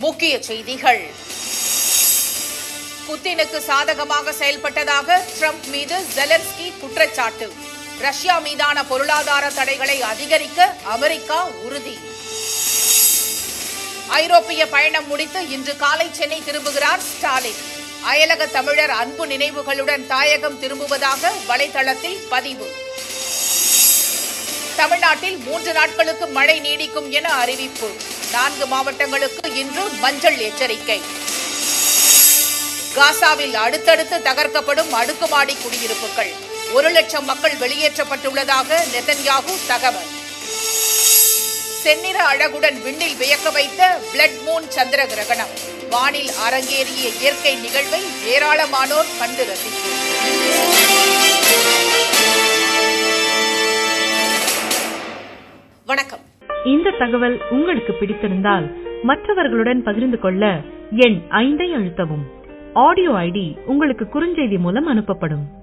முக்கிய செய்திகள் புத்தினுக்கு சாதகமாக செயல்பட்டதாக ட்ரம்ப் மீது ஜெலன்ஸ்கி குற்றச்சாட்டு ரஷ்யா மீதான பொருளாதார தடைகளை அதிகரிக்க அமெரிக்கா உறுதி ஐரோப்பிய பயணம் முடித்து இன்று காலை சென்னை திரும்புகிறார் ஸ்டாலின் அயலக தமிழர் அன்பு நினைவுகளுடன் தாயகம் திரும்புவதாக வலைதளத்தில் பதிவு தமிழ்நாட்டில் மூன்று நாட்களுக்கு மழை நீடிக்கும் என அறிவிப்பு நான்கு மாவட்டங்களுக்கு இன்று மஞ்சள் எச்சரிக்கை காசாவில் அடுத்தடுத்து தகர்க்கப்படும் அடுக்குமாடி குடியிருப்புகள் ஒரு லட்சம் மக்கள் வெளியேற்றப்பட்டுள்ளதாக நெதன்யாகு தகவல் செந்நிற அழகுடன் விண்ணில் வியக்க வைத்த பிளட் மூன் சந்திர கிரகணம் வானில் அரங்கேறிய இயற்கை நிகழ்வை ஏராளமானோர் கண்டு ரசிப்பு வணக்கம் இந்த தகவல் உங்களுக்கு பிடித்திருந்தால் மற்றவர்களுடன் பகிர்ந்து கொள்ள எண் ஐந்தை அழுத்தவும் ஆடியோ ஐடி உங்களுக்கு குறுஞ்செய்தி மூலம் அனுப்பப்படும்